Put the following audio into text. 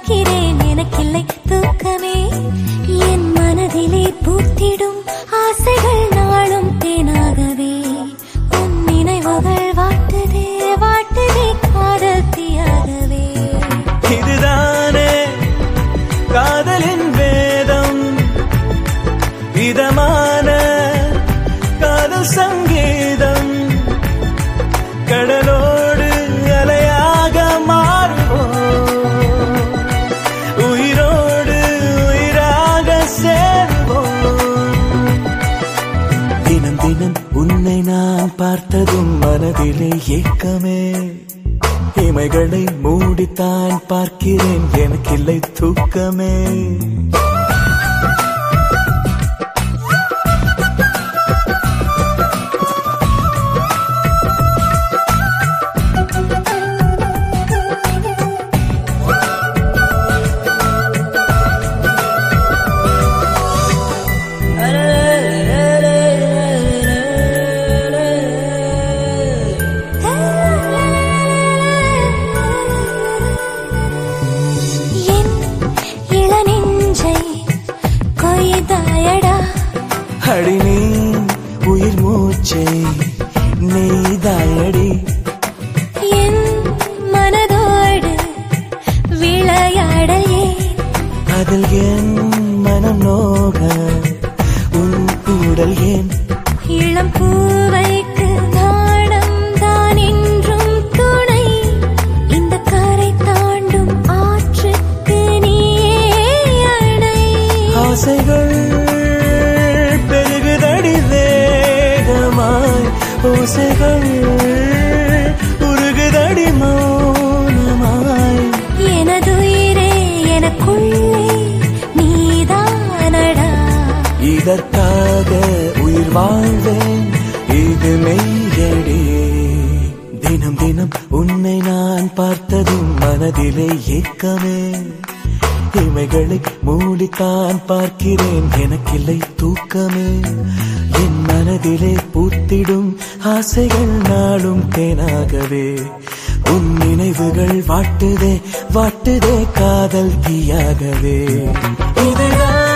பார்க்கிறேன் எனக்கில்லை தூக்கமே என் மனதிலே பூத்திடும் ஆசைகள் நாளும் தேனாகவே உன் நினைவுகள் வாட்டுதே வாட்டுதே காதல் தீயாகவே இதுதானே காதலின் வேதம் இதமான காதல் சங்கீதம் கடலோடு அலையாக மாறுவோம் உயிரோடு உயிராக சேருவோம் தினம் தினம் உன்னை நான் பார்த்ததும் மனதிலே ஏக்கமே இமைகளை மூடித்தான் பார்க்கிறேன் எனக்கில்லை தூக்கமே என் இளநெஞ்சை கொய்தாயடா அடி நீ உயிர் மூச்சை நெய்தாயடி என் மனதோடு விளையாடல் ஏன் அதில் என் மனம் நோக உன் கூடல் ஏன் இளம் பூவைக்கு நாணம் தான் என்றும் துணை இந்த கரை தாண்டும் ஆற்றுக்கு நீயே அணை ஆசைகள் பெருகுதடி வேகமாய் ஓசைகள் உருகுதடி மௌனமாய் எனதுயிரே எனக்குள்ளே நீதானடா இதற்காக உயிர் வாழ்வேன் இது மெய்யடி தினம் தினம் உன்னை நான் பார்த்ததும் மனதிலே ஏக்கமே இமைகளை மூடித்தான் பார்க்கிறேன் எனக்கில்லை தூக்கமே என் மனதிலே பூத்திடும் ஆசைகள் நாளும் தேனாகவே உன் நினைவுகள் வாட்டுதே வாட்டுதே காதல் தீயாகவே இதுதான்